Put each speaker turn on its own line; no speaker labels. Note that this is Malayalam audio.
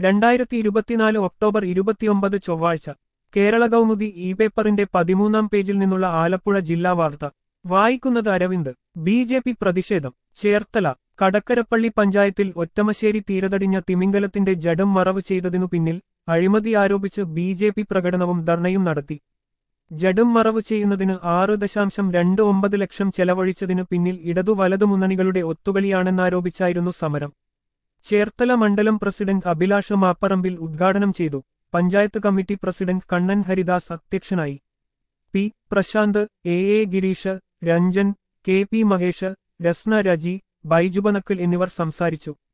രണ്ടായിരത്തി ഇരുപത്തിനാല് ഒക്ടോബർ ഇരുപത്തിയൊമ്പത് ചൊവ്വാഴ്ച കേരള കൗമുദി ഇ പേപ്പറിന്റെ പതിമൂന്നാം പേജിൽ നിന്നുള്ള ആലപ്പുഴ ജില്ലാ വാർത്ത വായിക്കുന്നത് അരവിന്ദ് ബി ജെ പി പ്രതിഷേധം ചേർത്തല കടക്കരപ്പള്ളി പഞ്ചായത്തിൽ ഒറ്റമശ്ശേരി തീരതടിഞ്ഞ തിമിംഗലത്തിന്റെ ജഡം മറവ് ചെയ്തതിനു പിന്നിൽ അഴിമതി ആരോപിച്ച് ബി ജെ പി പ്രകടനവും ധർണയും നടത്തി ജഡം മറവ് ചെയ്യുന്നതിന് ആറ് ദശാംശം രണ്ട് ഒമ്പത് ലക്ഷം ചെലവഴിച്ചതിനു പിന്നിൽ ഇടതു വലതു മുന്നണികളുടെ ഒത്തുകളിയാണെന്നാരോപിച്ചായിരുന്നു സമരം ചേർത്തല മണ്ഡലം പ്രസിഡന്റ് അഭിലാഷ് മാപ്പറമ്പിൽ ഉദ്ഘാടനം ചെയ്തു പഞ്ചായത്ത് കമ്മിറ്റി പ്രസിഡന്റ് കണ്ണൻ ഹരിദാസ് അധ്യക്ഷനായി P Prashanth A A Gireesh Ranjan K P Mahesh Rasna Reji Baijubanakkal എന്നിവർ സംസാരിച്ചു